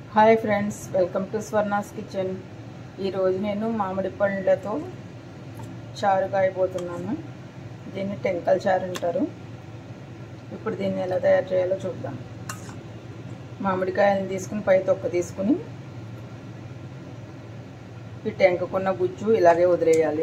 hi friends welcome to Swarnas kitchen ఈరోజు నేను మామిడి పండ్లతో చారు కాయబోతున్నాను దీన్ని టెంకల్ చారు అంటారు ఇప్పుడు దీన్ని ఎలా తయారు చేయాలో చూద్దాం మామిడికాయలను తీసుకుని పై తొక్క తీసుకుని ఈ టెంకకున్న గుజ్జు ఇలాగే వదిలేయాలి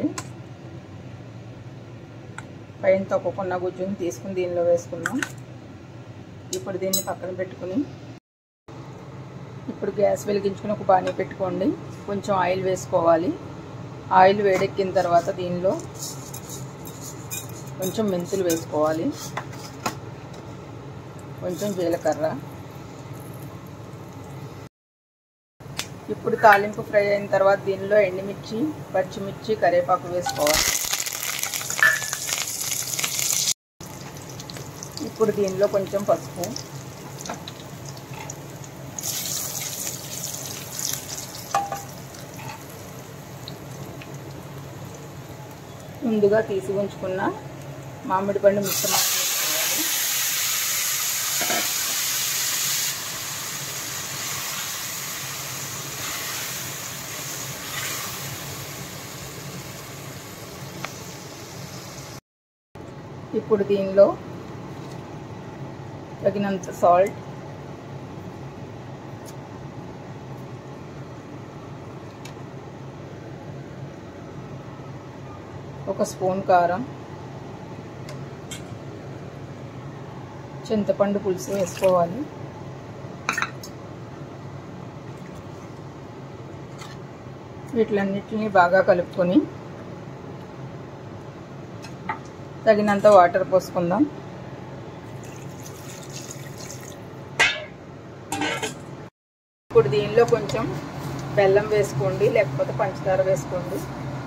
పైన తొక్కకున్న గుజ్జుని తీసుకుని దీనిలో వేసుకుందాం ఇప్పుడు దీన్ని పక్కన పెట్టుకుని ఇప్పుడు గ్యాస్ వెలిగించుకుని ఒక బాణీ పెట్టుకోండి కొంచెం ఆయిల్ వేసుకోవాలి ఆయిల్ వేడెక్కిన తర్వాత దీనిలో కొంచెం మెంతులు వేసుకోవాలి కొంచెం జీలకర్ర ఇప్పుడు తాలింపు ఫ్రై అయిన తర్వాత దీనిలో ఎండుమిర్చి పచ్చిమిర్చి కరివేపాకు వేసుకోవాలి ఇప్పుడు దీనిలో కొంచెం పసుపు ముందుగా తీసి ఉంచుకున్న మామిడి పండు మిశ్రమాన్ని వేసుకోవాలి ఇప్పుడు దీనిలో తగినంత సాల్ట్ ఒక స్పూన్ కారం చింతపండు పులుసు వేసుకోవాలి వీటిలన్నిటిని బాగా కలుపుకొని తగినంత వాటర్ పోసుకుందాం ఇప్పుడు దీనిలో కొంచెం బెల్లం వేసుకోండి లేకపోతే పంచదార వేసుకోండి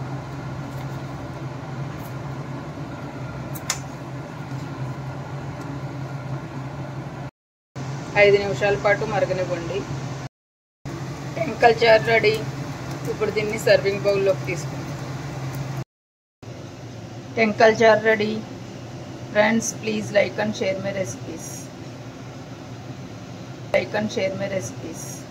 ఐదు నిమిషాల పాటు మరగనివ్వండి టెంకల్ చారు రెడీ ఇప్పుడు దీన్ని సర్వింగ్ బౌల్లోకి తీసుకుందాం టెంకల్ చారు ready friends please like and share my recipes like and share my recipes